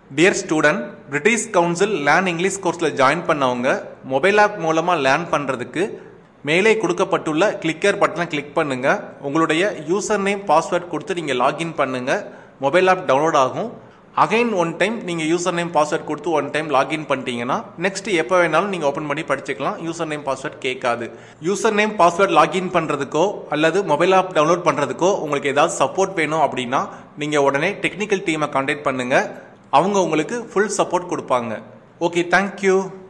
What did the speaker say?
dear student British council learn English கோர்ஸில் join பண்ணவங்க mobile app மூலமாக லேர்ன் பண்ணுறதுக்கு மேலே கொடுக்கப்பட்டுள்ள கிளிக்கர் பட்டனை கிளிக் பண்ணுங்க உங்களுடைய யூசர் நேம் பாஸ்வேர்ட் கொடுத்து நீங்கள் லாகின் பண்ணுங்க மொபைல் ஆப் டவுன்லோட் ஆகும் அகைன் ஒன் டைம் நீங்கள் யூசர் நேம் பாஸ்வேர்ட் கொடுத்து ஒன் டைம் லாகின் பண்ணிட்டீங்கன்னா நெக்ஸ்ட் எப்போ வேணாலும் நீங்கள் ஓப்பன் பண்ணி படிச்சுக்கலாம் யூசர் நேம் பாஸ்வேர்ட் கேட்காது யூசர் நேம் பாஸ்வேர்ட் லாகின் பண்ணுறதுக்கோ அல்லது மொபைல் ஆப் டவுன்லோட் பண்ணுறதுக்கோ உங்களுக்கு ஏதாவது சப்போர்ட் வேணும் அப்படின்னா நீங்கள் உடனே டெக்னிக்கல் டீமை கான்டாக்ட் பண்ணுங்கள் அவங்க உங்களுக்கு ஃபுல் சப்போர்ட் கொடுப்பாங்க ஓகே தேங்க்யூ